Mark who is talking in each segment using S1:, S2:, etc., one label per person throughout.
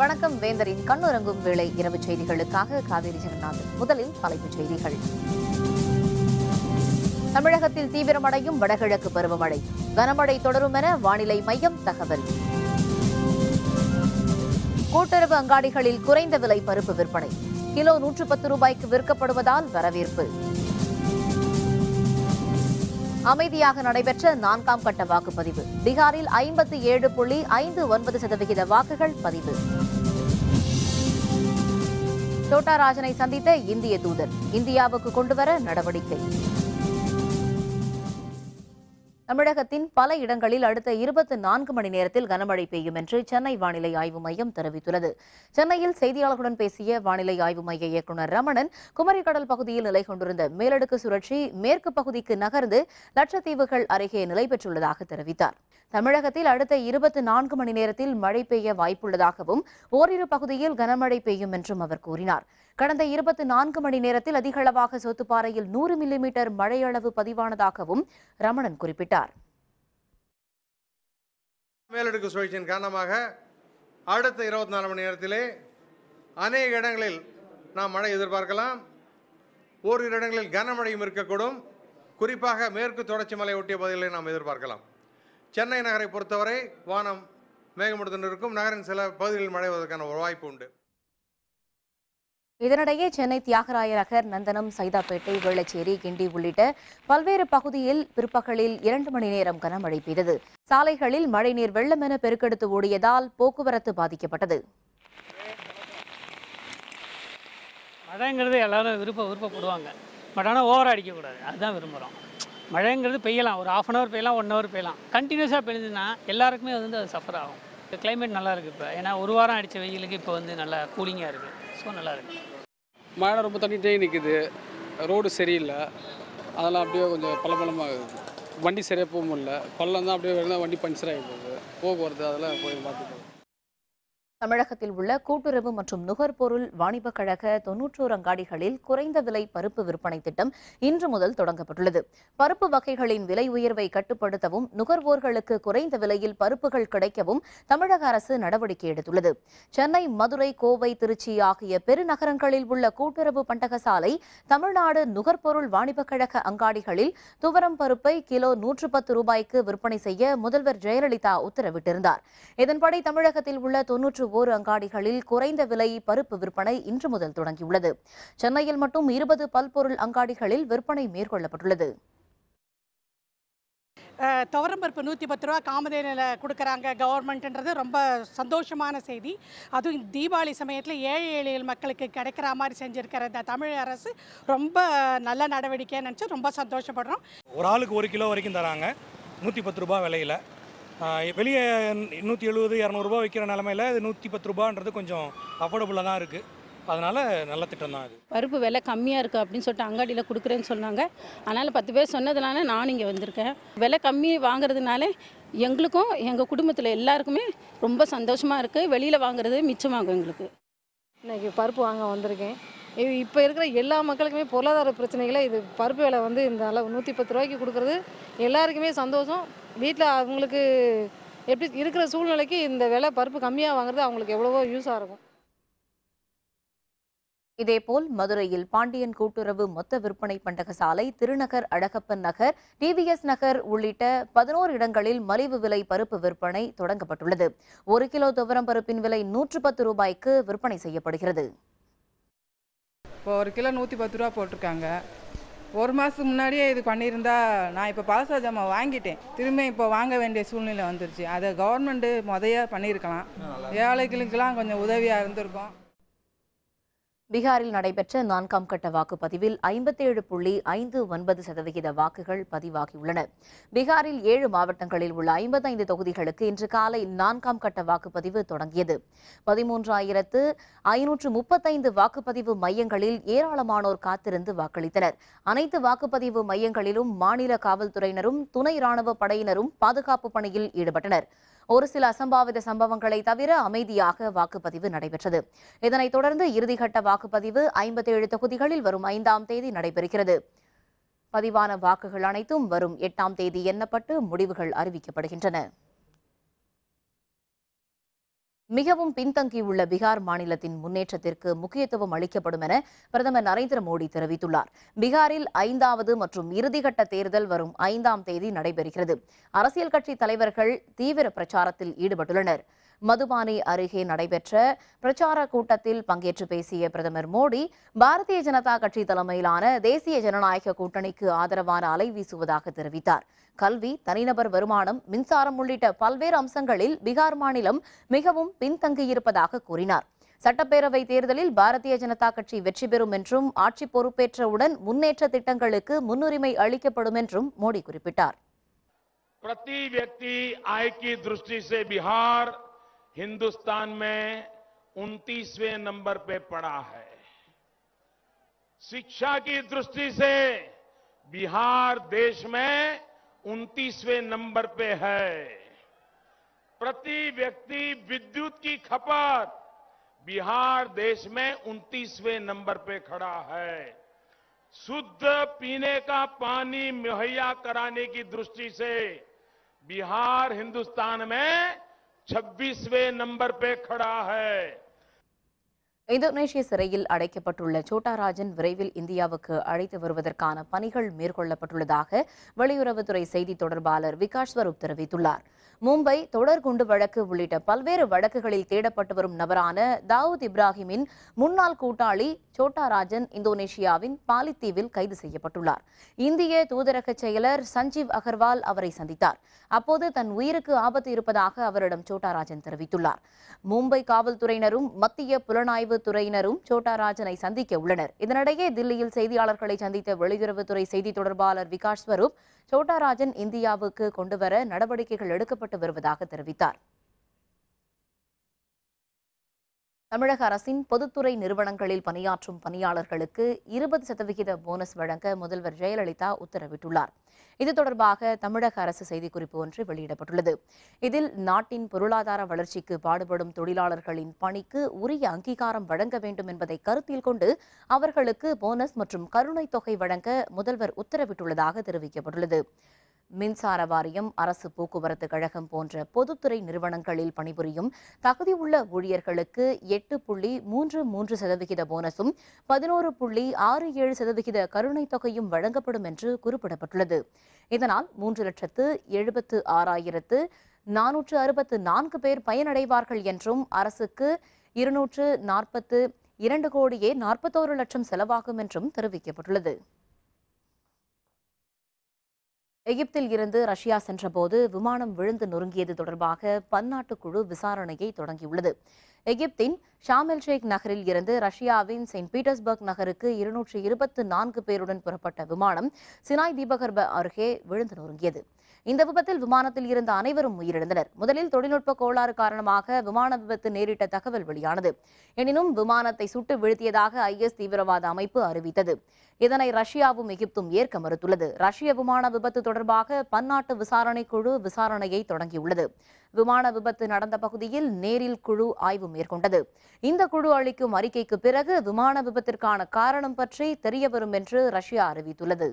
S1: வணக்கம் வேந்தரின் கண்ணுறங்கும் வேளை இரவு செய்திகளுக்காக காவேரி ஜெகநாதன் முதலில் தலைப்புச் செய்திகள் தமிழகத்தில் தீவிரமடையும் வடகிழக்கு பருவமழை கனமழை தொடரும் என வானிலை மையம் தகவல் கூட்டுறவு அங்காடிகளில் குறைந்த விலை பருப்பு விற்பனை கிலோ நூற்று பத்து ரூபாய்க்கு விற்கப்படுவதால் வரவேற்பு அமைதியாக நடைபெற்ற நான்காம் கட்ட வாக்குப்பதிவு பீகாரில் ஐம்பத்தி ஏழு புள்ளி ஐந்து ஒன்பது சதவிகித வாக்குகள் பதிவு சோட்டா ராஜனை சந்தித்த இந்திய தூதர் இந்தியாவுக்கு கொண்டுவர நடவடிக்கை தமிழகத்தின் பல இடங்களில் அடுத்த இருபத்தி நான்கு மணி நேரத்தில் கனமழை பெய்யும் என்று சென்னை வானிலை ஆய்வு மையம் தெரிவித்துள்ளது சென்னையில் செய்தியாளர்களுடன் பேசிய வானிலை ஆய்வு மைய இயக்குநர் ரமணன் குமரிக்கடல் பகுதியில் நிலை கொண்டிருந்த மேலடுக்கு சுழற்சி மேற்கு பகுதிக்கு நகர்ந்து லட்சத்தீவுகள் அருகே நிலை பெற்றுள்ளதாக தெரிவித்தார் தமிழகத்தில் அடுத்த இருபத்தி நான்கு மணி நேரத்தில் மழை பெய்ய வாய்ப்புள்ளதாகவும் ஓரிரு பகுதியில் கனமழை பெய்யும் என்றும் அவர் கூறினார் கடந்த இருபத்தி நான்கு மணி நேரத்தில் அதிகளவாக சொத்துப்பாறையில் நூறு மில்லிமீட்டர் மழையளவு பதிவானதாகவும் ரமணன் குறிப்பிட்டார்
S2: மேலடுக்கு சுழற்சியின் காரணமாக அடுத்த இருபத்தி நாலு மணி நேரத்திலே அநேக இடங்களில் நாம் மழை எதிர்பார்க்கலாம் ஓரிரு இடங்களில் கனமழையும் இருக்கக்கூடும் குறிப்பாக மேற்கு தொடர்ச்சி மலை ஒட்டிய பகுதிகளை நாம் எதிர்பார்க்கலாம் சென்னை நகரை பொறுத்தவரை வானம் மேகமூட்டத்துடன் இருக்கும் நகரின் சில பகுதிகளில் மழை வருவதற்கான ஒரு வாய்ப்பு உண்டு
S1: இதனிடையே சென்னை தியாகராய நகர் நந்தனம் சைதாப்பேட்டை வேளச்சேரி கிண்டி உள்ளிட்ட பல்வேறு பகுதியில் பிற்பகலில் இரண்டு மணி நேரம் கனமழை பெய்தது சாலைகளில் மழைநீர் வெள்ளம் என பெருக்கெடுத்து ஓடியதால் போக்குவரத்து பாதிக்கப்பட்டது
S3: மழைங்கிறது எல்லாரும் விருப்ப விருப்பப்படுவாங்க பட் ஆனால் ஓவர் அடிக்கக்கூடாது அதுதான் விரும்புகிறோம் மழைங்கிறது பெய்யலாம் ஒரு ஆஃப் அன் ஹவர் பெய்யலாம் ஒன் ஹவர் பெய்யலாம் கண்டினியூஸாக பெய்யுதுன்னா எல்லாருக்குமே வந்து அது சஃபர் ஆகும் கிளைமேட் நல்லா இருக்குது இப்போ ஏன்னா ஒரு வாரம் அடித்த வெயிலுக்கு இப்போ வந்து நல்லா கூலிங்காக இருக்குது ஸோ நல்லா இருக்குது
S4: மழை ரொம்ப தண்ணிட்டே நிற்குது ரோடு சரியில்லை அதெல்லாம் அப்படியே கொஞ்சம் பளபளமாக இருக்குது வண்டி சரியாக போக முடியல பள்ளம் தான் அப்படியே இருந்தால் வண்டி பஞ்சர் ஆகி போகுது போக்குவரத்து அதெல்லாம் போய் பார்த்துக்கோங்க
S1: தமிழகத்தில் உள்ள கூட்டுறவு மற்றும் நுகர்பொருள் வாணிபக் கழக தொன்னூற்றோரு அங்காடிகளில் குறைந்த விலை பருப்பு விற்பனை திட்டம் இன்று முதல் தொடங்கப்பட்டுள்ளது பருப்பு வகைகளின் விலை உயர்வை கட்டுப்படுத்தவும் நுகர்வோர்களுக்கு குறைந்த விலையில் பருப்புகள் கிடைக்கவும் தமிழக அரசு நடவடிக்கை எடுத்துள்ளது சென்னை மதுரை கோவை திருச்சி ஆகிய பெருநகரங்களில் உள்ள கூட்டுறவு பண்டகசாலை தமிழ்நாடு நுகர்பொருள் வாணிபக் கழக அங்காடிகளில் துவரம் பருப்பை கிலோ நூற்று பத்து ரூபாய்க்கு விற்பனை செய்ய முதல்வர் ஜெயலலிதா உத்தரவிட்டிருந்தார் இதன்படி தமிழகத்தில் உள்ள தொன்னூற்று ஓரு அங்காடிகளில் குறைந்த விலை பருப்பு விற்பனை இன்று முதல் தொடங்கியுள்ளது சென்னையில் மட்டும் இருபது பல்பொருள் அங்காடிகளில் விற்பனை மேற்கொள்ளப்பட்டுள்ளது
S5: அஹ், துவரம்பருப்பு நூற்றி பத்து ரூபா காமதேனில் கொடுக்குறாங்க கவர்மெண்ட்ன்றது ரொம்ப சந்தோஷமான செய்தி அதுவும் தீபாவளி சமயத்தில் ஏழை எளிய மக்களுக்கு கிடைக்கிற மாதிரி செஞ்சுருக்கிற இந்த தமிழ் அரசு ரொம்ப நல்ல நடவடிக்கையை நினச்சி ரொம்ப சந்தோஷப்படுறோம்
S6: ஒரு ஆளுக்கு ஒரு கிலோ வரைக்கும் தராங்க நூற்றி பத்து ரூபா விலையில் வெளியே நூற்றி எழுபது இரநூறுபா விற்கிற நிலமையில இது நூற்றி பத்து ரூபான்றது கொஞ்சம் அஃபோர்டபுளாக தான் இருக்குது அதனால் நல்ல திட்டம் தான் இது
S7: பருப்பு விலை கம்மியாக இருக்குது அப்படின்னு சொல்லிட்டு அங்காடியில் கொடுக்குறேன்னு சொன்னாங்க அதனால் பத்து பேர் சொன்னதுனால நான் இங்கே வந்திருக்கேன் விலை கம்மி வாங்குறதுனால எங்களுக்கும் எங்கள் குடும்பத்தில் எல்லாருக்குமே ரொம்ப சந்தோஷமாக இருக்குது வெளியில் வாங்குறது மிச்சமாகும் எங்களுக்கு
S8: இன்னைக்கு பருப்பு வாங்க வந்திருக்கேன் இது இப்போ இருக்கிற எல்லா மக்களுக்குமே பொருளாதார பிரச்சனைகளை இது பருப்பு விலை வந்து இந்த அளவு நூற்றி பத்து ரூபாய்க்கு கொடுக்குறது எல்லாருக்குமே சந்தோஷம் வீட்டில் அவங்களுக்கு எப்படி இருக்கிற சூழ்நிலைக்கு இந்த விலை பருப்பு கம்மியாக வாங்குறது அவங்களுக்கு எவ்வளவோ யூஸாக இருக்கும்
S1: இதேபோல் மதுரையில் பாண்டியன் கூட்டுறவு மொத்த விற்பனை பண்டகசாலை திருநகர் அழகப்பன் நகர் டிவிஎஸ் நகர் உள்ளிட்ட பதினோரு இடங்களில் மலிவு விலை பருப்பு விற்பனை தொடங்கப்பட்டுள்ளது ஒரு கிலோ துவரம் பருப்பின் விலை நூற்று பத்து ரூபாய்க்கு விற்பனை செய்யப்படுகிறது
S9: இப்போ ஒரு கிலோ நூற்றி பத்து ரூபா போட்டிருக்காங்க ஒரு மாதத்துக்கு முன்னாடியே இது பண்ணியிருந்தா நான் இப்போ பால்சா ஜாமான் வாங்கிட்டேன் திரும்ப இப்போ வாங்க வேண்டிய சூழ்நிலை வந்துருச்சு அதை கவர்மெண்ட்டு முதைய பண்ணியிருக்கலாம் ஏழைகளுக்கெல்லாம் கொஞ்சம் உதவியாக இருந்திருக்கும்
S1: பீகாரில் நடைபெற்ற நான்காம் கட்ட வாக்குப்பதிவில் ஐம்பத்தேழு புள்ளி ஐந்து ஒன்பது சதவிகித வாக்குகள் பதிவாகியுள்ளன பீகாரில் ஏழு மாவட்டங்களில் உள்ள ஐம்பத்தைந்து தொகுதிகளுக்கு இன்று காலை நான்காம் கட்ட வாக்குப்பதிவு தொடங்கியது பதிமூன்றாயிரத்து ஐநூற்று முப்பத்தைந்து வாக்குப்பதிவு மையங்களில் ஏராளமானோர் காத்திருந்து வாக்களித்தனர் அனைத்து வாக்குப்பதிவு மையங்களிலும் மாநில காவல்துறையினரும் துணை ராணுவ படையினரும் பாதுகாப்பு பணியில் ஈடுபட்டனர் ஒரு சில அசம்பாவித சம்பவங்களை தவிர அமைதியாக வாக்குப்பதிவு நடைபெற்றது இதனைத் தொடர்ந்து இறுதிக்கட்ட வாக்குப்பதிவு ஐம்பத்தேழு தொகுதிகளில் வரும் ஐந்தாம் தேதி நடைபெறுகிறது பதிவான வாக்குகள் அனைத்தும் வரும் எட்டாம் தேதி எண்ணப்பட்டு முடிவுகள் அறிவிக்கப்படுகின்றன மிகவும் பின்தங்கியுள்ள பீகார் மாநிலத்தின் முன்னேற்றத்திற்கு முக்கியத்துவம் அளிக்கப்படும் என பிரதமர் நரேந்திர மோடி தெரிவித்துள்ளார் பீகாரில் ஐந்தாவது மற்றும் இறுதிக்கட்ட தேர்தல் வரும் ஐந்தாம் தேதி நடைபெறுகிறது அரசியல் கட்சி தலைவர்கள் தீவிர பிரச்சாரத்தில் ஈடுபட்டுள்ளனர் மதுபானி அருகே நடைபெற்ற பிரச்சார கூட்டத்தில் பங்கேற்று பேசிய பிரதமர் மோடி பாரதிய ஜனதா கட்சி தலைமையிலான தேசிய ஜனநாயக கூட்டணிக்கு ஆதரவான அலை வீசுவதாக தெரிவித்தார் கல்வி தனிநபர் வருமானம் மின்சாரம் உள்ளிட்ட பல்வேறு அம்சங்களில் பீகார் மாநிலம் மிகவும் பின்தங்கியிருப்பதாக கூறினார் சட்டப்பேரவை தேர்தலில் பாரதிய ஜனதா கட்சி வெற்றி பெறும் என்றும் ஆட்சி பொறுப்பேற்றவுடன் முன்னேற்ற திட்டங்களுக்கு முன்னுரிமை அளிக்கப்படும் என்றும் மோடி குறிப்பிட்டார்
S10: प्रति व्यक्ति आय की दृष्टि से बिहार हिंदुस्तान में 29वें नंबर पे पड़ा है शिक्षा की दृष्टि से बिहार देश में 29वें नंबर पे है प्रति व्यक्ति विद्युत की खपत बिहार देश में 29वें नंबर पे खड़ा है शुद्ध पीने का पानी मुहैया कराने की दृष्टि से बिहार हिंदुस्तान में 26वें नंबर पे खड़ा है
S1: இந்தோனேஷிய சிறையில் அடைக்கப்பட்டுள்ள சோட்டாராஜன் விரைவில் இந்தியாவுக்கு அழைத்து வருவதற்கான பணிகள் மேற்கொள்ளப்பட்டுள்ளதாக வெளியுறவுத்துறை செய்தி தொடர்பாளர் விகாஷ் ஸ்வரூப் தெரிவித்துள்ளார் மும்பை தொடர் குண்டு வழக்கு உள்ளிட்ட பல்வேறு வழக்குகளில் தேடப்பட்டு வரும் நபரான தாவூத் இப்ராஹிமின் முன்னாள் கூட்டாளி சோட்டாராஜன் இந்தோனேஷியாவின் பாலித்தீவில் கைது செய்யப்பட்டுள்ளார் இந்திய தூதரக செயலர் சஞ்சீவ் அகர்வால் அவரை சந்தித்தார் அப்போது தன் உயிருக்கு ஆபத்து இருப்பதாக அவரிடம் சோட்டாராஜன் தெரிவித்துள்ளார் மும்பை காவல்துறையினரும் மத்திய புலனாய்வு துறையினரும் சோட்டாராஜனை சந்திக்க உள்ளனர் இதனிடையே தில்லியில் செய்தியாளர்களை சந்தித்த வெளியுறவுத்துறை செய்தி தொடர்பாளர் விகாஷ் ஸ்வரூப் சோட்டாராஜன் இந்தியாவுக்கு கொண்டுவர நடவடிக்கைகள் எடுக்கப்பட்டு வருவதாக தெரிவித்தார் தமிழக அரசின் பொதுத்துறை நிறுவனங்களில் பணியாற்றும் பணியாளர்களுக்கு இருபது சதவிகித போனஸ் வழங்க முதல்வர் ஜெயலலிதா உத்தரவிட்டுள்ளார் இது தொடர்பாக தமிழக அரசு செய்திக்குறிப்பு ஒன்று வெளியிடப்பட்டுள்ளது இதில் நாட்டின் பொருளாதார வளர்ச்சிக்கு பாடுபடும் தொழிலாளர்களின் பணிக்கு உரிய அங்கீகாரம் வழங்க வேண்டும் என்பதை கருத்தில் கொண்டு அவர்களுக்கு போனஸ் மற்றும் கருணைத் தொகை வழங்க முதல்வர் உத்தரவிட்டுள்ளதாக தெரிவிக்கப்பட்டுள்ளது மின்சார வாரியம் அரசு போக்குவரத்து கழகம் போன்ற பொதுத்துறை நிறுவனங்களில் பணிபுரியும் தகுதியுள்ள ஊழியர்களுக்கு எட்டு புள்ளி மூன்று மூன்று சதவிகித போனஸும் பதினோரு புள்ளி ஆறு ஏழு சதவிகித கருணைத் தொகையும் வழங்கப்படும் என்று குறிப்பிடப்பட்டுள்ளது இதனால் மூன்று லட்சத்து எழுபத்து ஆறாயிரத்து நானூற்று அறுபத்து நான்கு பேர் பயனடைவார்கள் என்றும் அரசுக்கு இருநூற்று நாற்பத்து இரண்டு கோடியே நாற்பத்தோரு லட்சம் செலவாகும் என்றும் தெரிவிக்கப்பட்டுள்ளது எகிப்தில் இருந்து ரஷ்யா சென்றபோது விமானம் விழுந்து நொறுங்கியது தொடர்பாக பன்னாட்டு குழு விசாரணையை தொடங்கியுள்ளது எகிப்தின் ஷாமெல் ஷேக் நகரில் இருந்து ரஷ்யாவின் செயின்ட் பீட்டர்ஸ்பர்க் நகருக்கு இருநூற்று இருபத்து நான்கு பேருடன் புறப்பட்ட விமானம் சினாய் தீபகற்ப அருகே விழுந்து நொறுங்கியது இந்த விபத்தில் விமானத்தில் இருந்த அனைவரும் உயிரிழந்தனர் முதலில் தொழில்நுட்ப கோளாறு காரணமாக விமான விபத்து நேரிட்ட தகவல் வெளியானது எனினும் விமானத்தை சுட்டு வீழ்த்தியதாக ஐஎஸ் தீவிரவாத அமைப்பு அறிவித்தது இதனை ரஷ்யாவும் எகிப்தும் ஏற்க மறுத்துள்ளது ரஷ்ய விமான விபத்து தொடர்பாக பன்னாட்டு விசாரணை குழு விசாரணையை தொடங்கியுள்ளது விமான விபத்து நடந்த பகுதியில் நேரில் குழு ஆய்வு மேற்கொண்டது இந்த குழு அளிக்கும் அறிக்கைக்கு பிறகு விமான விபத்திற்கான காரணம் பற்றி தெரியவரும் என்று ரஷ்யா அறிவித்துள்ளது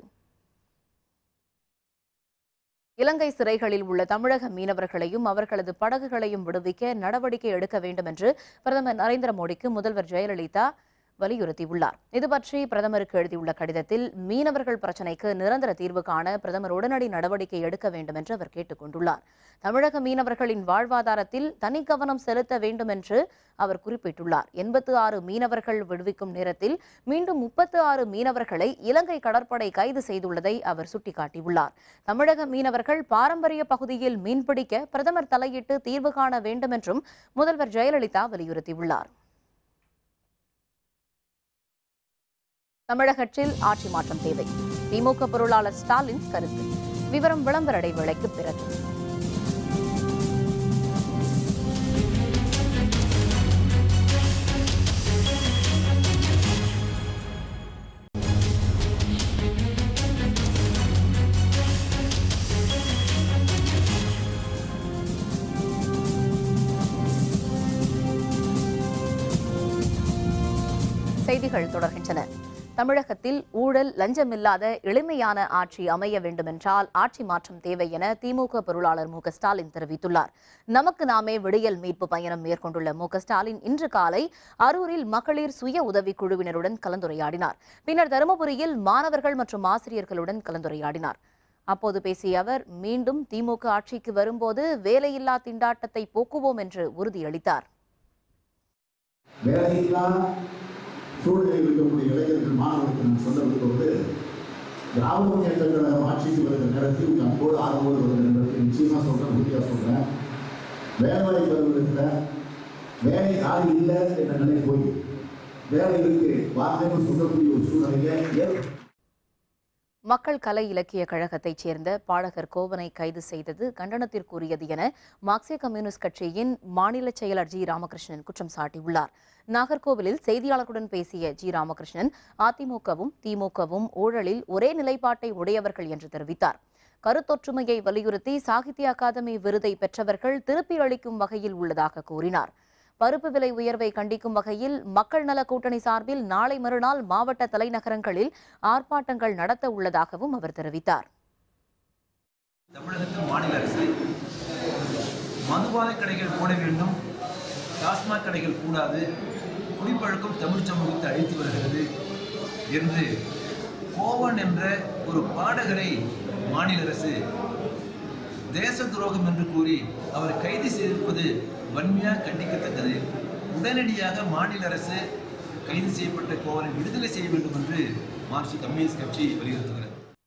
S1: இலங்கை சிறைகளில் உள்ள தமிழக மீனவர்களையும் அவர்களது படகுகளையும் விடுவிக்க நடவடிக்கை எடுக்க வேண்டும் என்று பிரதமர் நரேந்திர மோடிக்கு முதல்வர் ஜெயலலிதா வலியுறுத்தியுள்ளார் இது பற்றி பிரதமருக்கு எழுதியுள்ள கடிதத்தில் மீனவர்கள் பிரச்சினைக்கு நிரந்தர தீர்வு காண பிரதமர் உடனடி நடவடிக்கை எடுக்க வேண்டும் என்று அவர் கேட்டுக் கொண்டுள்ளார் தமிழக மீனவர்களின் வாழ்வாதாரத்தில் தனி கவனம் செலுத்த வேண்டும் என்று அவர் குறிப்பிட்டுள்ளார் எண்பத்து ஆறு மீனவர்கள் விடுவிக்கும் நேரத்தில் மீண்டும் முப்பத்து ஆறு மீனவர்களை இலங்கை கடற்படை கைது செய்துள்ளதை அவர் சுட்டிக்காட்டியுள்ளார் தமிழக மீனவர்கள் பாரம்பரிய பகுதியில் மீன்பிடிக்க பிரதமர் தலையிட்டு தீர்வு காண வேண்டும் என்றும் முதல்வர் ஜெயலலிதா வலியுறுத்தியுள்ளார் தமிழகத்தில் ஆட்சி மாற்றம் தேவை திமுக பொருளாளர் ஸ்டாலின் கருத்து விவரம் விளம்பர இடைவேளைக்கு பிறகு செய்திகள் தொடர்கின்றன தமிழகத்தில் ஊழல் லஞ்சமில்லாத எளிமையான ஆட்சி அமைய வேண்டுமென்றால் ஆட்சி மாற்றம் தேவை என திமுக பொருளாளர் மு க ஸ்டாலின் தெரிவித்துள்ளார் நமக்கு நாமே விடியல் மீட்பு பயணம் மேற்கொண்டுள்ள மு க ஸ்டாலின் இன்று காலை அரூரில் மகளிர் சுய உதவிக் குழுவினருடன் கலந்துரையாடினார் பின்னர் தருமபுரியில் மாணவர்கள் மற்றும் ஆசிரியர்களுடன் கலந்துரையாடினார் அப்போது பேசிய அவர் மீண்டும் திமுக ஆட்சிக்கு வரும்போது வேலையில்லா திண்டாட்டத்தை போக்குவோம் என்று உறுதியளித்தார்
S11: வேலையில்லா சூழ்நிலையில் இருக்கக்கூடிய இளைஞர்கள் மாணவர்களுக்கு நான் சொல்ல விரும்புவது திராவிட முன்னேற்ற கழகம் ஆட்சிக்கு வருகிற நேரத்தில் உங்கள் அன்போடு ஆர்வமோடு வருகிற நேரத்தில் நிச்சயமாக சொல்கிறேன் உறுதியாக சொல்கிறேன் வேலை வருவதில் வேலை ஆள் இல்லை என்ற நிலை போய் வேலை இருக்கு வார்த்தைன்னு சொல்லக்கூடிய ஒரு சூழ்நிலையை ஏற்ப
S1: மக்கள் கலை இலக்கிய கழகத்தைச் சேர்ந்த பாடகர் கோவனை கைது செய்தது கண்டனத்திற்குரியது என மார்க்சிய கம்யூனிஸ்ட் கட்சியின் மாநில செயலர் ஜி ராமகிருஷ்ணன் குற்றம் சாட்டியுள்ளார் நாகர்கோவிலில் செய்தியாளர்களுடன் பேசிய ஜி ராமகிருஷ்ணன் அதிமுகவும் திமுகவும் ஊழலில் ஒரே நிலைப்பாட்டை உடையவர்கள் என்று தெரிவித்தார் கருத்தொற்றுமையை வலியுறுத்தி சாகித்ய அகாதமி விருதை பெற்றவர்கள் திருப்பி அளிக்கும் வகையில் உள்ளதாக கூறினார் பருப்பு விலை உயர்வை கண்டிக்கும் வகையில் மக்கள் நல கூட்டணி சார்பில் நாளை மறுநாள் மாவட்ட தலைநகரங்களில் ஆர்ப்பாட்டங்கள் நடத்த உள்ளதாகவும் அவர் தெரிவித்தார்
S12: தமிழகத்தில் மாநில அரசு மதுபான கடைகள் போட வேண்டும் டாஸ்மாக் கடைகள் கூடாது குடிப்பழக்கம் தமிழ் சமூகத்தை அழித்து வருகிறது என்று கோவன் என்ற ஒரு பாடகரை மாநில அரசு தேச துரோகம் என்று கூறி அவர் கைது செய்திருப்பது வன்மையாக கண்டிக்கத்தக்கது உடனடியாக மாநில அரசு கைது செய்யப்பட்ட கோவனை விடுதலை செய்ய வேண்டும் என்று மார்க்சிஸ்ட் கம்யூனிஸ்ட் கட்சி வலியுறுத்துகிறது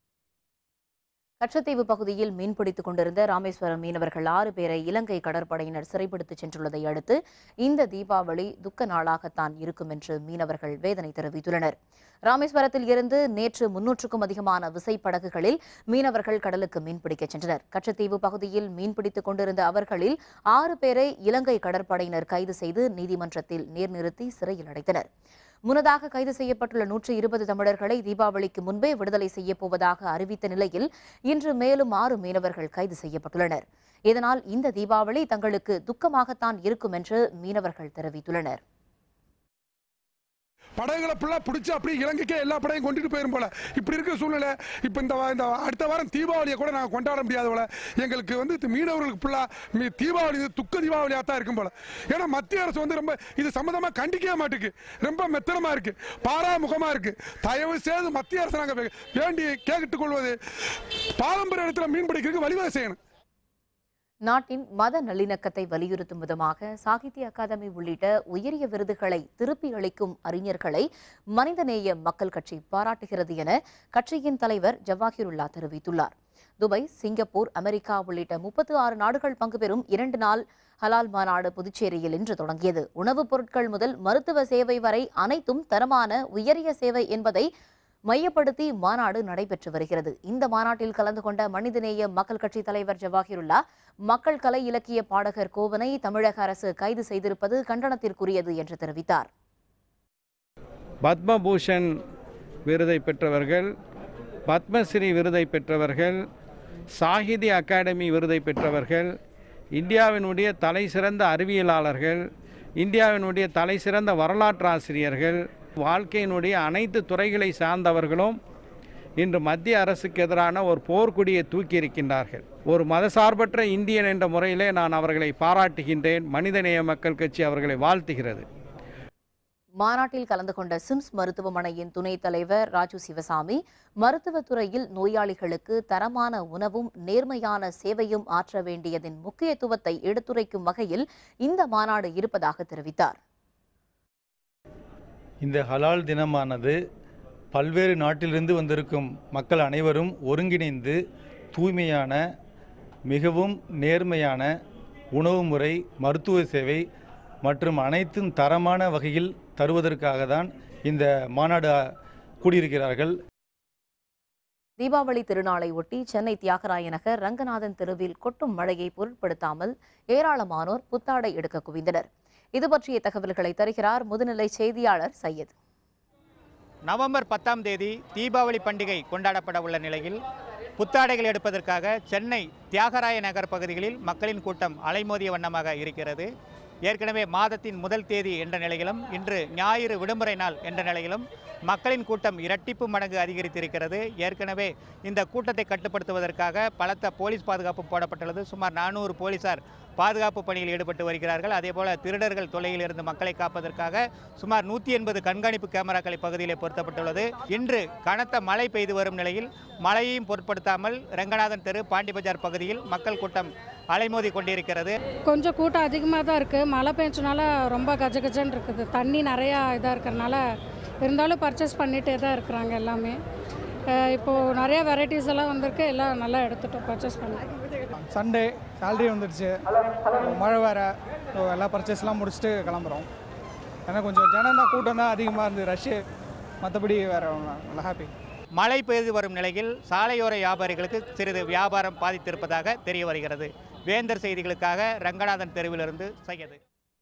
S1: கச்சத்தீவு பகுதியில் மீன்பிடித்துக் கொண்டிருந்த ராமேஸ்வரம் மீனவர்கள் ஆறு பேரை இலங்கை கடற்படையினர் சிறைப்பிடித்துச் சென்றுள்ளதை அடுத்து இந்த தீபாவளி துக்க நாளாகத்தான் இருக்கும் என்று மீனவர்கள் வேதனை தெரிவித்துள்ளனர் ராமேஸ்வரத்தில் இருந்து நேற்று முன்னூற்றுக்கும் அதிகமான விசைப்படகுகளில் மீனவர்கள் கடலுக்கு மீன்பிடிக்கச் சென்றனர் கச்சத்தீவு பகுதியில் மீன்பிடித்துக் கொண்டிருந்த அவர்களில் ஆறு பேரை இலங்கை கடற்படையினர் கைது செய்து நீதிமன்றத்தில் நேர்நிறுத்தி சிறையில் அடைத்தனர் முன்னதாக கைது செய்யப்பட்டுள்ள நூற்றி இருபது தமிழர்களை தீபாவளிக்கு முன்பே விடுதலை செய்யப் போவதாக அறிவித்த நிலையில் இன்று மேலும் ஆறு மீனவர்கள் கைது செய்யப்பட்டுள்ளனர் இதனால் இந்த தீபாவளி தங்களுக்கு துக்கமாகத்தான் இருக்கும் என்று மீனவர்கள் தெரிவித்துள்ளனர்
S13: படகுகளை ஃபுல்லாக பிடிச்சி அப்படியே இலங்கைக்கே எல்லா படையும் கொண்டுட்டு போயிரும் போல இப்படி இருக்கிற சூழ்நிலை இப்போ இந்த வா- இந்த அடுத்த வாரம் தீபாவளியை கூட நாங்கள் கொண்டாட முடியாத போல எங்களுக்கு வந்து இது மீனவர்களுக்கு ஃபுல்லாக தீபாவளி இது துக்க தீபாவளியாக தான் இருக்கும் போல ஏன்னா மத்திய அரசு வந்து ரொம்ப இது சம்மந்தமாக கண்டிக்கவே மாட்டுக்கு ரொம்ப மெத்தனமாக இருக்கு பாராமுகமாக இருக்கு தயவு செய்து மத்திய அரசு நாங்கள் வேண்டி கேட்டுக் கொள்வது பாரம்பரிய இடத்துல மீன் பிடிக்கிறதுக்கு வழிவகை செய்யணும்
S1: நாட்டின் மத நல்லிணக்கத்தை வலியுறுத்தும் விதமாக சாகித்ய அகாதமி உள்ளிட்ட உயரிய விருதுகளை திருப்பி அளிக்கும் அறிஞர்களை மனிதநேய மக்கள் கட்சி பாராட்டுகிறது என கட்சியின் தலைவர் ஜவாஹிருல்லா தெரிவித்துள்ளார் துபாய் சிங்கப்பூர் அமெரிக்கா உள்ளிட்ட முப்பத்து ஆறு நாடுகள் பங்கு பெறும் இரண்டு நாள் ஹலால் மாநாடு புதுச்சேரியில் இன்று தொடங்கியது உணவுப் பொருட்கள் முதல் மருத்துவ சேவை வரை அனைத்தும் தரமான உயரிய சேவை என்பதை மையப்படுத்தி மாநாடு நடைபெற்று வருகிறது இந்த மாநாட்டில் கலந்து கொண்ட மனிதநேய மக்கள் கட்சி தலைவர் ஜவாஹிருல்லா மக்கள் கலை இலக்கிய பாடகர் கோவனை தமிழக அரசு கைது செய்திருப்பது கண்டனத்திற்குரியது என்று தெரிவித்தார்
S14: பத்மபூஷன் விருதை பெற்றவர்கள் பத்மஸ்ரீ விருதை பெற்றவர்கள் சாகித்ய அகாடமி விருதை பெற்றவர்கள் இந்தியாவினுடைய தலை சிறந்த அறிவியலாளர்கள் இந்தியாவினுடைய தலை சிறந்த வரலாற்றாசிரியர்கள் வாழ்க்கையினுடைய அனைத்து துறைகளை சார்ந்தவர்களும் இன்று மத்திய அரசுக்கு எதிரான ஒரு போர்க்கொடியை தூக்கி இருக்கின்றார்கள் ஒரு மதசார்பற்ற இந்தியன் என்ற முறையிலே நான் அவர்களை பாராட்டுகின்றேன் மனிதநேய மக்கள் கட்சி அவர்களை வாழ்த்துகிறது
S1: மாநாட்டில் கலந்து கொண்ட சிம்ஸ் மருத்துவமனையின் துணைத் தலைவர் ராஜு சிவசாமி மருத்துவத் துறையில் நோயாளிகளுக்கு தரமான உணவும் நேர்மையான சேவையும் ஆற்ற வேண்டியதின் முக்கியத்துவத்தை எடுத்துரைக்கும் வகையில் இந்த மாநாடு இருப்பதாக தெரிவித்தார்
S15: இந்த ஹலால் தினமானது பல்வேறு நாட்டிலிருந்து வந்திருக்கும் மக்கள் அனைவரும் ஒருங்கிணைந்து தூய்மையான மிகவும் நேர்மையான உணவு முறை மருத்துவ சேவை மற்றும் அனைத்தும் தரமான வகையில் தருவதற்காக தான் இந்த மாநாடு கூடியிருக்கிறார்கள்
S1: தீபாவளி திருநாளை ஒட்டி சென்னை தியாகராய நகர் ரங்கநாதன் தெருவில் கொட்டும் மழையை பொருட்படுத்தாமல் ஏராளமானோர் புத்தாடை எடுக்க குவிந்தனர் இது பற்றிய தகவல்களை தருகிறார் முதுநிலை செய்தியாளர் சையத்
S16: நவம்பர் பத்தாம் தேதி தீபாவளி பண்டிகை கொண்டாடப்பட உள்ள நிலையில் புத்தாடைகள் எடுப்பதற்காக சென்னை தியாகராய நகர் பகுதிகளில் மக்களின் கூட்டம் அலைமோதிய வண்ணமாக இருக்கிறது ஏற்கனவே மாதத்தின் முதல் தேதி என்ற நிலையிலும் இன்று ஞாயிறு விடுமுறை நாள் என்ற நிலையிலும் மக்களின் கூட்டம் இரட்டிப்பு மடங்கு அதிகரித்திருக்கிறது ஏற்கனவே இந்த கூட்டத்தை கட்டுப்படுத்துவதற்காக பலத்த போலீஸ் பாதுகாப்பு போடப்பட்டுள்ளது சுமார் நானூறு போலீசார் பாதுகாப்பு பணியில் ஈடுபட்டு வருகிறார்கள் அதேபோல திருடர்கள் தொல்லையில் இருந்து மக்களை காப்பதற்காக சுமார் நூற்றி எண்பது கண்காணிப்பு கேமராக்கள் இப்பகுதியிலே பொருத்தப்பட்டுள்ளது இன்று கனத்த மழை பெய்து வரும் நிலையில் மழையையும் பொருட்படுத்தாமல் ரங்கநாதன் தெரு பாண்டி பஜார் பகுதியில் மக்கள் கூட்டம் அலைமோதி கொண்டிருக்கிறது
S17: கொஞ்சம் கூட்டம் அதிகமாக தான் இருக்குது மழை பெஞ்சனால ரொம்ப கஜ கஜன்னு இருக்குது தண்ணி நிறையா இதாக இருக்கிறனால இருந்தாலும் பர்ச்சேஸ் பண்ணிகிட்டே தான் இருக்கிறாங்க எல்லாமே அஹ் இப்போது நிறைய வெரைட்டிஸ் எல்லாம் வந்திருக்கு எல்லாம் நல்லா எடுத்துட்டோம் பர்ச்சேஸ் பண்ணி
S18: சண்டே சேலரி வந்துடுச்சு மழை வேறு ஸோ எல்லா பர்ச்சேஸ்லாம் முடிச்சுட்டு கிளம்புறோம் ஏன்னா கொஞ்சம் ஜனம் தான் கூட்டம் தான் அதிகமாக இருந்தது ரஷ்ஷு மற்றபடி வேறு நல்லா ஹாப்பி
S16: மழை பெய்து வரும் நிலையில் சாலையோர வியாபாரிகளுக்கு சிறிது வியாபாரம் பாதித்திருப்பதாக தெரிய வருகிறது வேந்தர் செய்திகளுக்காக ரங்கநாதன் தெருவிலிருந்து சையது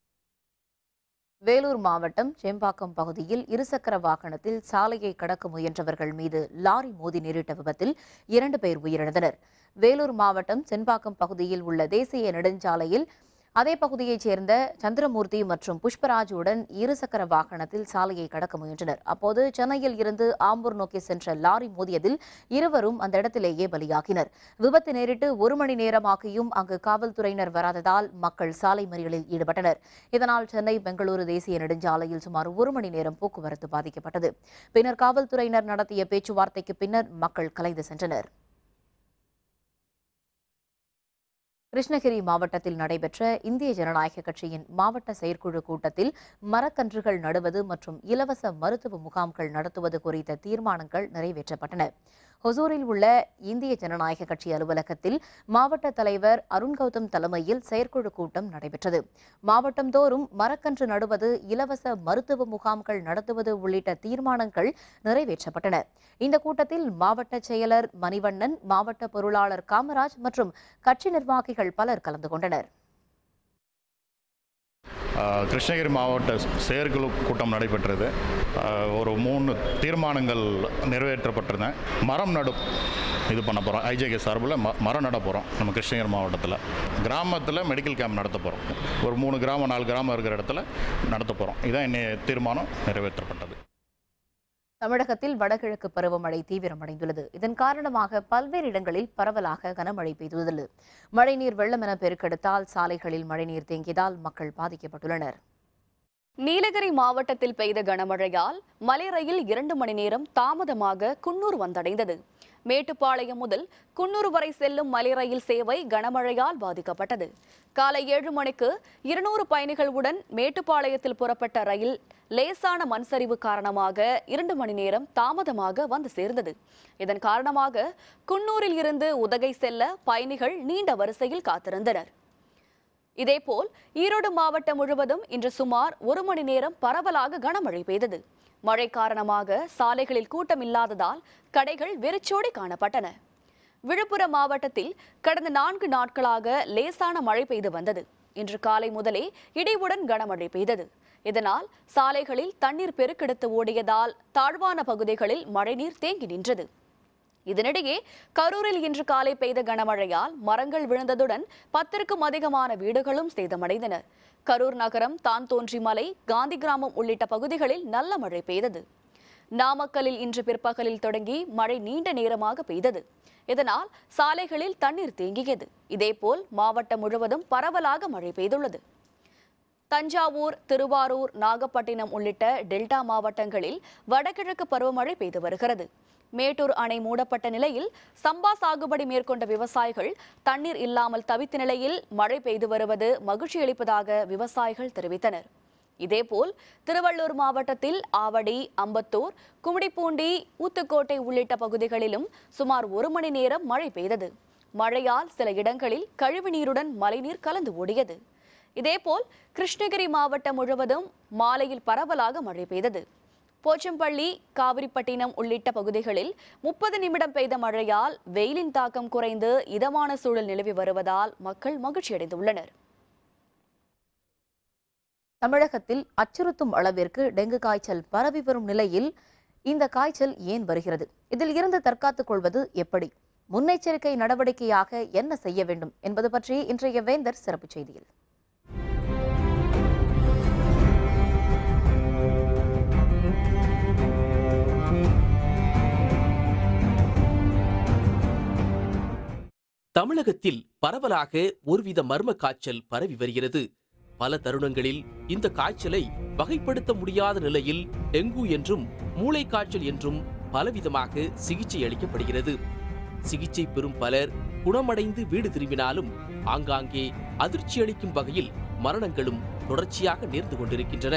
S1: வேலூர் மாவட்டம் சேம்பாக்கம் பகுதியில் இருசக்கர வாகனத்தில் சாலையை கடக்க முயன்றவர்கள் மீது லாரி மோதி நேரிட்ட விபத்தில் இரண்டு பேர் உயிரிழந்தனர் வேலூர் மாவட்டம் செம்பாக்கம் பகுதியில் உள்ள தேசிய நெடுஞ்சாலையில் அதே பகுதியைச் சேர்ந்த சந்திரமூர்த்தி மற்றும் புஷ்பராஜுடன் இருசக்கர வாகனத்தில் சாலையை கடக்க முயன்றனர் அப்போது சென்னையில் இருந்து ஆம்பூர் நோக்கி சென்ற லாரி மோதியதில் இருவரும் அந்த இடத்திலேயே பலியாகினர் விபத்து நேரிட்டு ஒரு மணி நேரமாகியும் அங்கு காவல்துறையினர் வராததால் மக்கள் சாலை மறியலில் ஈடுபட்டனர் இதனால் சென்னை பெங்களூரு தேசிய நெடுஞ்சாலையில் சுமார் ஒரு மணி நேரம் போக்குவரத்து பாதிக்கப்பட்டது பின்னர் காவல்துறையினர் நடத்திய பேச்சுவார்த்தைக்கு பின்னர் மக்கள் கலைந்து சென்றனர் கிருஷ்ணகிரி மாவட்டத்தில் நடைபெற்ற இந்திய ஜனநாயக கட்சியின் மாவட்ட செயற்குழு கூட்டத்தில் மரக்கன்றுகள் நடுவது மற்றும் இலவச மருத்துவ முகாம்கள் நடத்துவது குறித்த தீர்மானங்கள் நிறைவேற்றப்பட்டன ஹொசூரில் உள்ள இந்திய ஜனநாயக கட்சி அலுவலகத்தில் மாவட்ட தலைவர் அருண் கௌதம் தலைமையில் செயற்குழு கூட்டம் நடைபெற்றது மாவட்டந்தோறும் மரக்கன்று நடுவது இலவச மருத்துவ முகாம்கள் நடத்துவது உள்ளிட்ட தீர்மானங்கள் நிறைவேற்றப்பட்டன இந்த கூட்டத்தில் மாவட்ட செயலர் மணிவண்ணன் மாவட்ட பொருளாளர் காமராஜ் மற்றும் கட்சி நிர்வாகிகள் பலர் கலந்து கொண்டனர்
S19: ஆஹ் கிருஷ்ணகிரி மாவட்ட செயற்குழு கூட்டம் நடைபெற்றது ஆஹ் ஒரு மூணு தீர்மானங்கள் நிறைவேற்றப்பட்டிருந்தேன் மரம் நடு இது பண்ண போகிறோம் ஐஜேகே சார்பில் ம மரம் நட போகிறோம் நம்ம கிருஷ்ணகிரி மாவட்டத்தில் கிராமத்தில் மெடிக்கல் கேம்ப் நடத்த போகிறோம் ஒரு மூணு கிராமம் நாலு கிராமம் இருக்கிற இடத்துல நடத்த போகிறோம் இதான் இன்னைய தீர்மானம் நிறைவேற்றப்பட்டது
S1: தமிழகத்தில் வடகிழக்கு பருவமழை தீவிரமடைந்துள்ளது இதன் காரணமாக பல்வேறு இடங்களில் பரவலாக கனமழை பெய்துள்ளது மழைநீர் வெள்ளம் என பெருக்கெடுத்தால் சாலைகளில் மழைநீர் தேங்கியதால் மக்கள் பாதிக்கப்பட்டுள்ளனர்
S20: நீலகிரி மாவட்டத்தில் பெய்த கனமழையால் மலை ரயில் இரண்டு மணி நேரம் தாமதமாக குன்னூர் வந்தடைந்தது மேட்டுப்பாளையம் முதல் குன்னூர் வரை செல்லும் மலை ரயில் சேவை கனமழையால் பாதிக்கப்பட்டது காலை ஏழு மணிக்கு இருநூறு பயணிகளுடன் மேட்டுப்பாளையத்தில் புறப்பட்ட ரயில் லேசான மண் சரிவு காரணமாக இரண்டு மணி நேரம் தாமதமாக வந்து சேர்ந்தது இதன் காரணமாக குன்னூரில் இருந்து உதகை செல்ல பயணிகள் நீண்ட வரிசையில் காத்திருந்தனர் இதேபோல் ஈரோடு மாவட்டம் முழுவதும் இன்று சுமார் ஒரு மணி நேரம் பரவலாக கனமழை பெய்தது மழை காரணமாக சாலைகளில் கூட்டம் இல்லாததால் கடைகள் வெறிச்சோடி காணப்பட்டன விழுப்புரம் மாவட்டத்தில் கடந்த நான்கு நாட்களாக லேசான மழை பெய்து வந்தது இன்று காலை முதலே இடியுடன் கனமழை பெய்தது இதனால் சாலைகளில் தண்ணீர் பெருக்கெடுத்து ஓடியதால் தாழ்வான பகுதிகளில் மழைநீர் தேங்கி நின்றது இதனிடையே கரூரில் இன்று காலை பெய்த கனமழையால் மரங்கள் விழுந்ததுடன் பத்திற்கும் அதிகமான வீடுகளும் சேதமடைந்தன கரூர் நகரம் தான் தோன்றி மலை காந்தி கிராமம் உள்ளிட்ட பகுதிகளில் நல்ல மழை பெய்தது நாமக்கல்லில் இன்று பிற்பகலில் தொடங்கி மழை நீண்ட நேரமாக பெய்தது இதனால் சாலைகளில் தண்ணீர் தேங்கியது இதேபோல் மாவட்டம் முழுவதும் பரவலாக மழை பெய்துள்ளது தஞ்சாவூர் திருவாரூர் நாகப்பட்டினம் உள்ளிட்ட டெல்டா மாவட்டங்களில் வடகிழக்கு பருவமழை பெய்து வருகிறது மேட்டூர் அணை மூடப்பட்ட நிலையில் சம்பா சாகுபடி மேற்கொண்ட விவசாயிகள் தண்ணீர் இல்லாமல் தவித்த நிலையில் மழை பெய்து வருவது மகிழ்ச்சியளிப்பதாக விவசாயிகள் தெரிவித்தனர் இதேபோல் திருவள்ளூர் மாவட்டத்தில் ஆவடி அம்பத்தூர் கும்மிடிப்பூண்டி ஊத்துக்கோட்டை உள்ளிட்ட பகுதிகளிலும் சுமார் ஒரு மணி நேரம் மழை பெய்தது மழையால் சில இடங்களில் கழிவுநீருடன் மழைநீர் கலந்து ஓடியது இதேபோல் கிருஷ்ணகிரி மாவட்டம் முழுவதும் மாலையில் பரவலாக மழை பெய்தது போச்சம்பள்ளி காவிரிப்பட்டினம் உள்ளிட்ட பகுதிகளில் முப்பது நிமிடம் பெய்த மழையால் வெயிலின் தாக்கம் குறைந்து இதமான சூழல் நிலவி வருவதால் மக்கள் மகிழ்ச்சியடைந்துள்ளனர்
S1: தமிழகத்தில் அச்சுறுத்தும் அளவிற்கு டெங்கு காய்ச்சல் பரவி வரும் நிலையில் இந்த காய்ச்சல் ஏன் வருகிறது இதில் இருந்து தற்காத்துக் கொள்வது எப்படி முன்னெச்சரிக்கை நடவடிக்கையாக என்ன செய்ய வேண்டும் என்பது பற்றி இன்றைய வேந்தர் சிறப்பு செய்தியில்
S21: தமிழகத்தில் பரவலாக ஒருவித மர்ம காய்ச்சல் பரவி வருகிறது பல தருணங்களில் இந்த காய்ச்சலை வகைப்படுத்த முடியாத நிலையில் டெங்கு என்றும் மூளை காய்ச்சல் என்றும் பலவிதமாக சிகிச்சை அளிக்கப்படுகிறது சிகிச்சை பெறும் பலர் குணமடைந்து வீடு திரும்பினாலும் ஆங்காங்கே அதிர்ச்சி அளிக்கும் வகையில் மரணங்களும் தொடர்ச்சியாக நேர்ந்து கொண்டிருக்கின்றன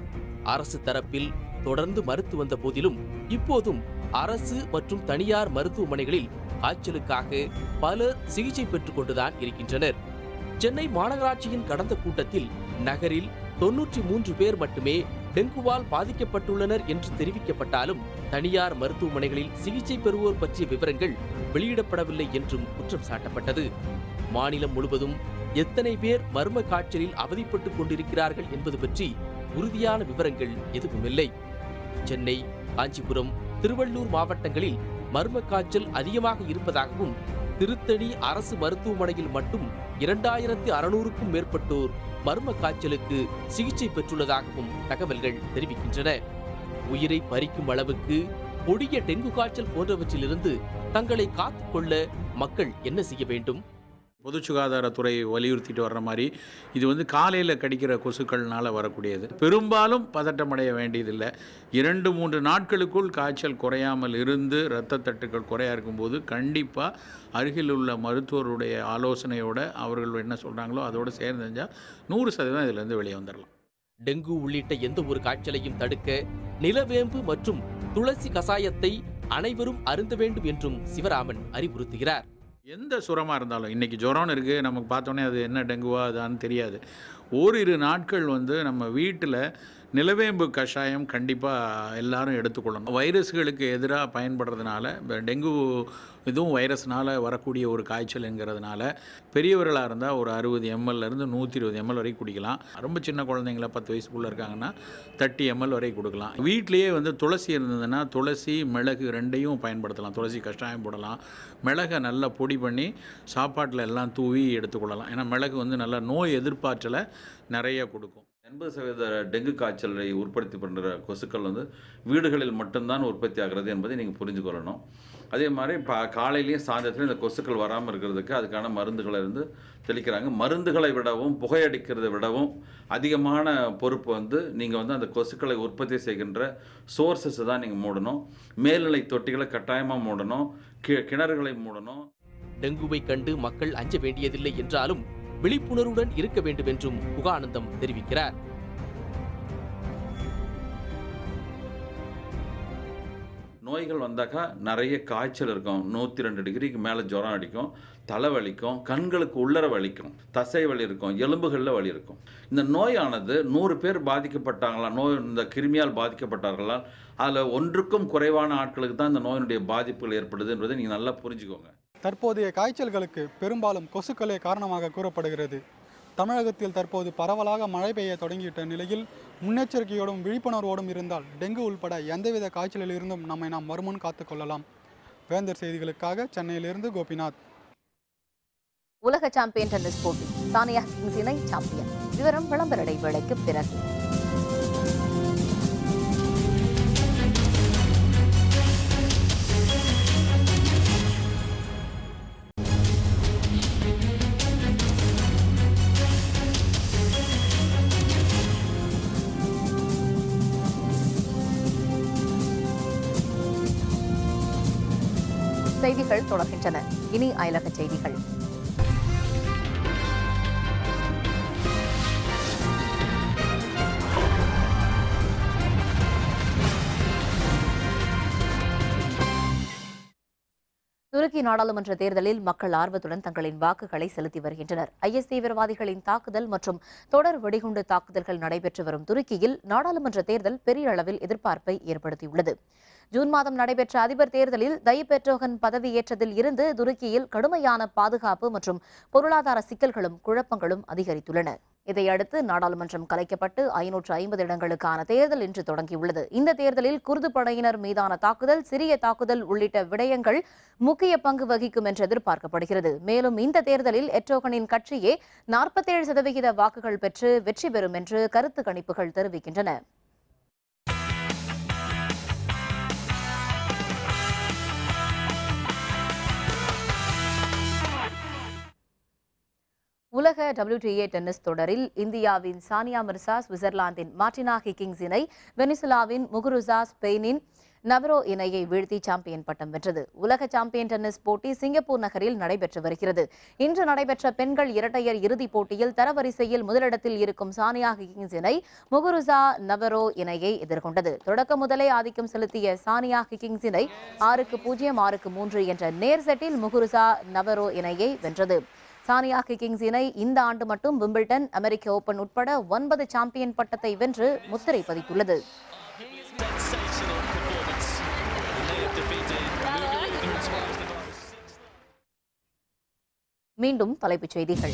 S21: அரசு தரப்பில் தொடர்ந்து மறுத்து வந்த போதிலும் இப்போதும் அரசு மற்றும் தனியார் மருத்துவமனைகளில் காய்ச்சலுக்காக பலர் சிகிச்சை பெற்றுக் கொண்டுதான் இருக்கின்றனர் சென்னை மாநகராட்சியின் கடந்த கூட்டத்தில் நகரில் தொன்னூற்றி மூன்று பேர் மட்டுமே டெங்குவால் பாதிக்கப்பட்டுள்ளனர் என்று தெரிவிக்கப்பட்டாலும் தனியார் மருத்துவமனைகளில் சிகிச்சை பெறுவோர் பற்றிய விவரங்கள் வெளியிடப்படவில்லை என்றும் குற்றம் சாட்டப்பட்டது மாநிலம் முழுவதும் எத்தனை பேர் மர்ம காய்ச்சலில் அவதிப்பட்டுக் கொண்டிருக்கிறார்கள் என்பது பற்றி உறுதியான விவரங்கள் எதுவுமில்லை சென்னை காஞ்சிபுரம் திருவள்ளூர் மாவட்டங்களில் மர்ம காய்ச்சல் அதிகமாக இருப்பதாகவும் திருத்தணி அரசு மருத்துவமனையில் மட்டும் இரண்டாயிரத்து அறுநூறுக்கும் மேற்பட்டோர் மர்ம காய்ச்சலுக்கு சிகிச்சை பெற்றுள்ளதாகவும் தகவல்கள் தெரிவிக்கின்றன உயிரை பறிக்கும் அளவுக்கு கொடிய டெங்கு காய்ச்சல் போன்றவற்றிலிருந்து தங்களை காத்துக்கொள்ள மக்கள் என்ன செய்ய வேண்டும்
S22: பொது சுகாதாரத்துறை வலியுறுத்திட்டு வர்ற மாதிரி இது வந்து காலையில் கடிக்கிற கொசுக்கள்னால வரக்கூடியது பெரும்பாலும் பதட்டமடைய வேண்டியதில்லை இரண்டு மூன்று நாட்களுக்குள் காய்ச்சல் குறையாமல் இருந்து இரத்த தட்டுக்கள் குறையா இருக்கும்போது கண்டிப்பாக அருகில் உள்ள மருத்துவருடைய ஆலோசனையோட அவர்கள் என்ன சொல்கிறாங்களோ அதோடு சேர்ந்து செஞ்சால் நூறு சதவீதம் இதிலேருந்து வெளியே வந்துடலாம்
S21: டெங்கு உள்ளிட்ட எந்த ஒரு காய்ச்சலையும் தடுக்க நிலவேம்பு மற்றும் துளசி கசாயத்தை அனைவரும் அருந்த வேண்டும் என்றும் சிவராமன் அறிவுறுத்துகிறார்
S22: எந்த சுரமாக இருந்தாலும் இன்றைக்கி ஜுரம்னு இருக்குது நமக்கு பார்த்தோன்னே அது என்ன டெங்குவா அதான்னு தெரியாது ஓரிரு நாட்கள் வந்து நம்ம வீட்டில் நிலவேம்பு கஷாயம் கண்டிப்பாக எல்லாரும் எடுத்துக்கொள்ளணும் வைரஸ்களுக்கு எதிராக பயன்படுறதுனால இப்ப டெங்கு இதுவும் வைரஸ்னால் வரக்கூடிய ஒரு காய்ச்சலுங்கிறதுனால பெரியவர்களாக இருந்தால் ஒரு அறுபது எம்எல்லேருந்து நூற்றி இருபது எம்எல் வரைக்கும் குடிக்கலாம் ரொம்ப சின்ன குழந்தைங்கள பத்து வயசுக்குள்ளே இருக்காங்கன்னா தேர்ட்டி எம்எல் வரை கொடுக்கலாம் வீட்டிலேயே வந்து துளசி இருந்ததுன்னா துளசி மிளகு ரெண்டையும் பயன்படுத்தலாம் துளசி கஷாயம் போடலாம் மிளகை நல்லா பொடி பண்ணி சாப்பாட்டில் எல்லாம் தூவி எடுத்துக்கொள்ளலாம் ஏன்னா மிளகு வந்து நல்லா நோய் எதிர்ப்பாற்றலை நிறைய கொடுக்கும்
S23: எண்பது சதவீத டெங்கு காய்ச்சலை உற்பத்தி பண்ணுற கொசுக்கள் வந்து வீடுகளில் மட்டும்தான் உற்பத்தி ஆகிறது என்பதை நீங்கள் புரிஞ்சு கொள்ளணும் அதே மாதிரி பா காலையிலையும் சாயந்தரத்துலையும் இந்த கொசுக்கள் வராமல் இருக்கிறதுக்கு அதுக்கான மருந்துகளை இருந்து தெளிக்கிறாங்க மருந்துகளை விடவும் புகையடிக்கிறதை விடவும் அதிகமான பொறுப்பு வந்து நீங்கள் வந்து அந்த கொசுக்களை உற்பத்தி செய்கின்ற சோர்சஸை தான் நீங்கள் மூடணும் மேல்நிலை தொட்டிகளை கட்டாயமாக மூடணும் கி கிணறுகளை மூடணும்
S21: டெங்குவை கண்டு மக்கள் அஞ்ச வேண்டியதில்லை என்றாலும் விழிப்புணர்வுடன் இருக்க வேண்டும் என்றும் புகானந்தம் தெரிவிக்கிறார்
S23: நோய்கள் வந்தாக்கா நிறைய காய்ச்சல் இருக்கும் நூற்றி ரெண்டு டிகிரிக்கு மேலே ஜுரம் அடிக்கும் தலை வலிக்கும் கண்களுக்கு உள்ளர வலிக்கும் தசை வலி இருக்கும் எலும்புகளில் வலி இருக்கும் இந்த நோயானது நூறு பேர் பாதிக்கப்பட்டாங்களா நோய் இந்த கிருமியால் பாதிக்கப்பட்டார்களா அதில் ஒன்றுக்கும் குறைவான ஆட்களுக்கு தான் இந்த நோயினுடைய பாதிப்புகள் ஏற்படுது என்பதை நீங்கள் நல்லா புரிஞ்சுக்கோங்க
S18: தற்போதைய காய்ச்சல்களுக்கு பெரும்பாலும் கொசுக்களே காரணமாக கூறப்படுகிறது தமிழகத்தில் தற்போது பரவலாக மழை பெய்ய தொடங்கிவிட்ட நிலையில் முன்னெச்சரிக்கையோடும் விழிப்புணர்வோடும் இருந்தால் டெங்கு உள்பட எந்தவித காய்ச்சலில் இருந்தும் நம்மை நாம் வருமுன் காத்துக்கொள்ளலாம் வேந்தர் செய்திகளுக்காக சென்னையிலிருந்து கோபிநாத்
S1: உலக சாம்பியன் டென்னிஸ் போட்டி சானியா கிங்ஸ் இணை சாம்பியன் விவரம் விளம்பர இடைவேளைக்கு பிறகு செய்திகள் தொடர்கின்றன இனி அயலக செய்திகள் துருக்கி நாடாளுமன்ற தேர்தலில் மக்கள் ஆர்வத்துடன் தங்களின் வாக்குகளை செலுத்தி வருகின்றனர் ஐஎஸ் தீவிரவாதிகளின் தாக்குதல் மற்றும் தொடர் வெடிகுண்டு தாக்குதல்கள் நடைபெற்று வரும் துருக்கியில் நாடாளுமன்ற தேர்தல் பெரிய அளவில் எதிர்பார்ப்பை ஏற்படுத்தியுள்ளது ஜூன் மாதம் நடைபெற்ற அதிபர் தேர்தலில் தயிப் எர்டோகன் பதவியேற்றதில் இருந்து துருக்கியில் கடுமையான பாதுகாப்பு மற்றும் பொருளாதார சிக்கல்களும் குழப்பங்களும் அதிகரித்துள்ளன இதையடுத்து நாடாளுமன்றம் கலைக்கப்பட்டு ஐநூற்று ஐம்பது இடங்களுக்கான தேர்தல் இன்று தொடங்கியுள்ளது இந்த தேர்தலில் குர்து படையினர் மீதான தாக்குதல் சிறிய தாக்குதல் உள்ளிட்ட விடயங்கள் முக்கிய பங்கு வகிக்கும் என்று எதிர்பார்க்கப்படுகிறது மேலும் இந்த தேர்தலில் எர்டோகனின் கட்சியே நாற்பத்தேழு சதவிகித வாக்குகள் பெற்று வெற்றி பெறும் என்று கருத்து கணிப்புகள் தெரிவிக்கின்றன உலக WTA டென்னிஸ் தொடரில் இந்தியாவின் சானியா மிர்சா சுவிட்சர்லாந்தின் மார்டினா ஹிக்கிங்ஸ் இணை வெனிசுலாவின் முகுருசா ஸ்பெயினின் நவரோ இணையை வீழ்த்தி சாம்பியன் பட்டம் வென்றது உலக சாம்பியன் டென்னிஸ் போட்டி சிங்கப்பூர் நகரில் நடைபெற்று வருகிறது இன்று நடைபெற்ற பெண்கள் இரட்டையர் இறுதிப் போட்டியில் தரவரிசையில் முதலிடத்தில் இருக்கும் சானியா ஹிக்கிங்ஸ் இணை முகுருசா நவரோ இணையை எதிர்கொண்டது தொடக்க முதலே ஆதிக்கம் செலுத்திய சானியா ஹிக்கிங்ஸ் இணை ஆறுக்கு பூஜ்ஜியம் ஆறுக்கு மூன்று என்ற நேர் செட்டில் முகுருசா நவரோ இணையை வென்றது சானியா கிக்கிங்ஸ் இணை இந்த ஆண்டு மட்டும் விம்பிள்டன் அமெரிக்க ஓபன் உட்பட ஒன்பது சாம்பியன் பட்டத்தை வென்று முத்திரை பதித்துள்ளது மீண்டும் தலைப்புச் செய்திகள்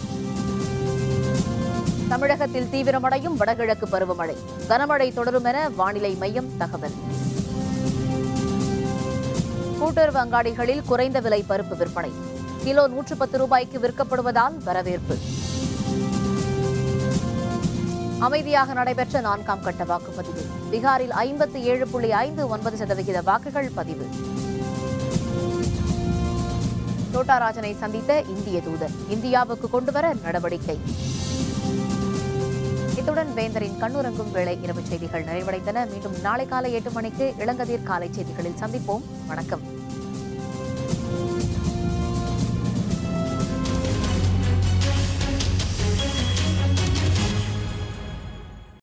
S1: தமிழகத்தில் தீவிரமடையும் வடகிழக்கு பருவமழை கனமழை தொடரும் என வானிலை மையம் தகவல் கூட்டுறவு அங்காடிகளில் குறைந்த விலை பருப்பு விற்பனை கிலோ நூற்று பத்து ரூபாய்க்கு விற்கப்படுவதால் வரவேற்பு அமைதியாக நடைபெற்ற நான்காம் கட்ட வாக்குப்பதிவு பீகாரில் ஐம்பத்தி ஏழு புள்ளி ஐந்து ஒன்பது சதவிகித வாக்குகள் பதிவு தோட்டாராஜனை சந்தித்த இந்திய தூதர் இந்தியாவுக்கு கொண்டுவர நடவடிக்கை இத்துடன் வேந்தரின் கண்ணுறங்கும் வேளை இரவு செய்திகள் நிறைவடைந்தன மீண்டும் நாளை காலை எட்டு மணிக்கு இளங்கதிர் காலை செய்திகளில் சந்திப்போம் வணக்கம்